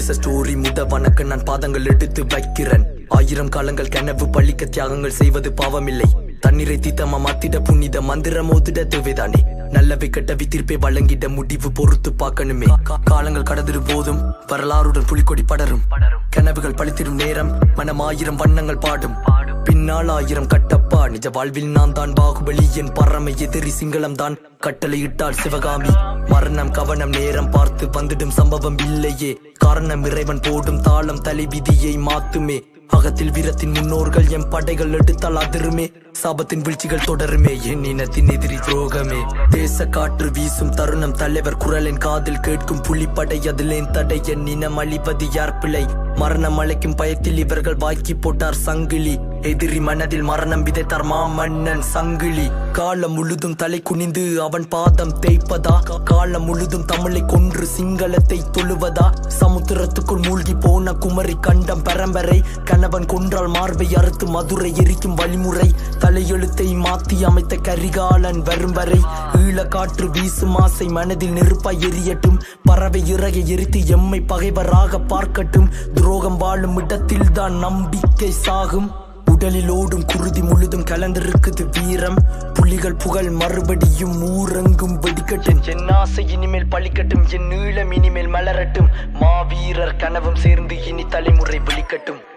தேச ஸ்டோரி முத வணக்க நான் பாதங்கள் எடுத்து வைக்கிறேன் ஆயிரம் காலங்கள் கனவு பழிக்க தியாகங்கள் செய்வது பாவமில்லை தண்ணீரை தீத்தமா மாத்திட புனித மந்திரம் ஓதிட தேவைதானே நல்லவை கெட்டவை தீர்ப்பை வழங்கிட முடிவு பொறுத்து பார்க்கணுமே கா- காலங்கள் கடந்திரு போதும் வரலாறுடன் புலிக்கொடி படரும் கனவுகள் பழித்திடும் நேரம் மனம் ஆயிரம் வண்ணங்கள் பாடும் பின்னால் ஆயிரம் கட்டப்பா நிஜ வாழ்வில் நான் தான் பாகுபலி என் பறமை எதிரி சிங்களம் தான் கட்டளையிட்டால் சிவகாமி மரணம் கவனம் நேரம் பார்த்து வந்துடும் சம்பவம் இல்லையே காரணம் இறைவன் போடும் தாளம் தலைவிதியை மாத்துமே அகத்தில் வீரத்தின் முன்னோர்கள் என் படைகள் எடுத்தால் அதிருமே சாபத்தின் வீழ்ச்சிகள் தொடருமே என் இனத்தின் எதிரி துரோகமே தேச காற்று வீசும் தருணம் தலைவர் குரலின் காதில் கேட்கும் புலிப்படை அதிலேன் தடை என் இனம் அழிப்பது யார் பிழை மரணம் அழைக்கும் பயத்தில் இவர்கள் வாக்கி போட்டார் சங்கிலி எதிரி மனதில் மரணம் விதைத்தார் மாமன்னன் சங்கிலி காலம் முழுதும் தலை குனிந்து அவன் பாதம் தேய்ப்பதா காலம் முழுதும் தமிழை கொன்று சிங்களத்தை தொழுவதா சமுத்திரத்துக்குள் மூழ்கி போன குமரி கண்டம் பரம்பரை கணவன் கொன்றால் மார்பை அறுத்து மதுரை எரிக்கும் வழிமுறை தலையெழுத்தை மாத்தி அமைத்த கரிகாலன் வரும் வரை ஈழ காற்று வீசும் ஆசை மனதில் நெருப்பாய் எரியட்டும் பறவை இறகை எரித்து எம்மை பகைவராக பார்க்கட்டும் துரோகம் வாழும் இடத்தில் தான் நம்பிக்கை சாகும் உடலில் ஓடும் குருதி முழுதும் கலந்திருக்குது வீரம் புலிகள் புகழ் மறுபடியும் ஊரங்கும் வெடிக்கட்டும் என் ஆசை இனிமேல் பழிக்கட்டும் என் நீளம் இனிமேல் மலரட்டும் மாவீரர் கனவும் சேர்ந்து இனி தலைமுறை விழிக்கட்டும்